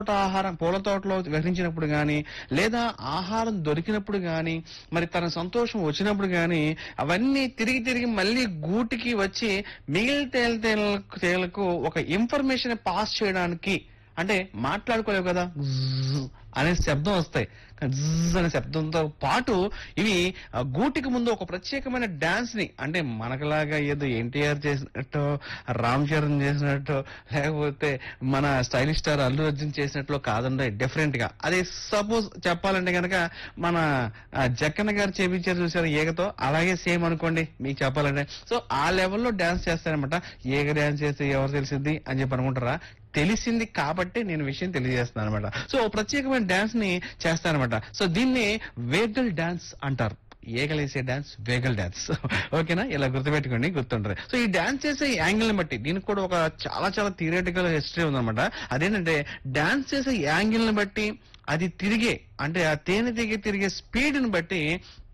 తోట ఆహారం పూల తోటలో విహరించినప్పుడు గాని లేదా ఆహారం దొరికినప్పుడు గాని మరి తన సంతోషం వచ్చినప్పుడు గాని అవన్నీ తిరిగి తిరిగి మళ్ళీ గూటికి వచ్చి మిగిలిన తేల తేలకు తేలకు ఒక ఇన్ఫర్మేషన్ పాస్ చేయడానికి అంటే మాట్లాడుకోలేవు కదా జ్జ్ అనే శబ్దం వస్తాయి కానీ జ్జ్ అనే శబ్దంతో పాటు ఇవి ఆ, గూటికి ముందు ఒక ప్రత్యేకమైన డాన్స్ ని అంటే మనకలాగా ఏదో ఎన్టీఆర్ చేసినట్టు రామ్ చరణ్ చేసినట్టు లేకపోతే మన స్టైలిష్ స్టార్ అల్లు అర్జున్ చేసినట్లు కాదండి డిఫరెంట్ గా అదే సపోజ్ చెప్పాలంటే కనుక మన ఆ, జక్కన్న గారు చేపించారు చూసారు ఏగతో అలాగే సేమ్ అనుకోండి మీకు చెప్పాలంటే సో ఆ లెవెల్లో డాన్స్ చేస్తారనమాట ఏగ డాన్స్ చేస్తే ఎవరు తెలిసింది అని చెప్పి అనుకుంటారా తెలిసింది కాబట్టి నేను విషయం తెలియజేస్తున్నాను అనమాట సో ఓ ప్రత్యేకమైన డాన్స్ ని చేస్తానమాట సో దీన్ని వేగల్ డాన్స్ అంటారు ఏగలేసే డాన్స్ వేగల్ డాన్స్ ఓకేనా ఇలా గుర్తుపెట్టుకోండి గుర్తుంటారు సో ఈ డాన్స్ చేసే యాంగిల్ ని బట్టి దీనికి కూడా ఒక చాలా చాలా థియరటికల్ హిస్టరీ ఉందన్నమాట అదేంటంటే డాన్స్ చేసే యాంగిల్ ని బట్టి అది తిరిగే అంటే ఆ తేనె దిగే తిరిగే స్పీడ్ ని బట్టి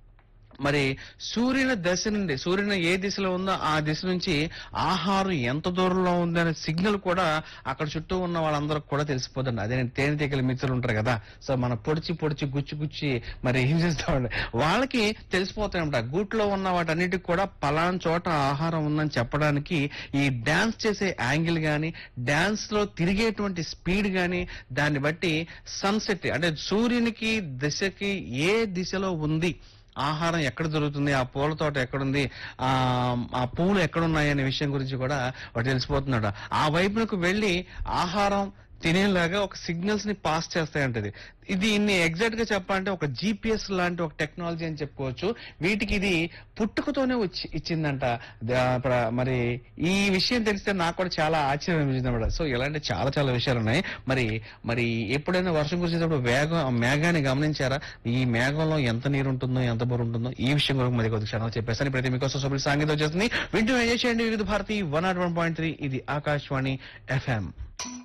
మరి సూర్యుని దశ నుండి సూర్యుని ఏ దిశలో ఉందో ఆ దిశ నుంచి ఆహారం ఎంత దూరంలో ఉంది అనే సిగ్నల్ కూడా అక్కడ చుట్టూ ఉన్న వాళ్ళందరికి కూడా తెలిసిపోతుంది అదే తేనెటీగల మిత్రులు ఉంటారు కదా సో మన పొడిచి పొడిచి గుచ్చి గుచ్చి మరి ఏం చేస్తామండి వాళ్ళకి తెలిసిపోతాయన్నమాట గూట్లో ఉన్న వాటన్నిటికి కూడా పలానా చోట ఆహారం ఉందని చెప్పడానికి ఈ డాన్స్ చేసే యాంగిల్ గాని డాన్స్ లో తిరిగేటువంటి స్పీడ్ గాని దాన్ని బట్టి సన్సెట్ అంటే సూర్యునికి దిశకి ఏ దిశలో ఉంది ఆహారం ఎక్కడ దొరుకుతుంది ఆ పూల తోట ఎక్కడుంది ఆ ఆ పూలు ఎక్కడున్నాయి అనే విషయం గురించి కూడా వాడు తెలిసిపోతున్నాడు ఆ వైపునకు వెళ్ళి ఆహారం తినేలాగా ఒక సిగ్నల్స్ ని పాస్ చేస్తాయంటది ఇది ఇన్ని ఎగ్జాక్ట్ గా చెప్పాలంటే ఒక జీపీఎస్ లాంటి ఒక టెక్నాలజీ అని చెప్పుకోవచ్చు వీటికి ఇది పుట్టుకతోనే వచ్చి ఇచ్చిందంట దా- ప్ర- మరి ఈ విషయం తెలిస్తే నాకు కూడా చాలా ఆశ్చర్యం అనిపించింది అనమాట సో ఇలాంటి చాలా చాలా విషయాలు ఉన్నాయి మరి మరి ఎప్పుడైనా వర్షం కురిసేటప్పుడు వేగం మేఘాన్ని గమనించారా ఈ మేఘంలో ఎంత నీరు ఉంటుందో ఎంత బరువు ఉంటుందో ఈ విషయం కూడా మరి కొద్ది క్షణాలు చెప్పేస్తాను ఇప్పుడైతే మీకోసం సభ్యులు సాంగీతం వచ్చేస్తుంది వింటూ ఎంజాయ్ చేయండి Vividh Bharati one not one point three ఇది ఆకాశవాణి ఎఫ్ఎం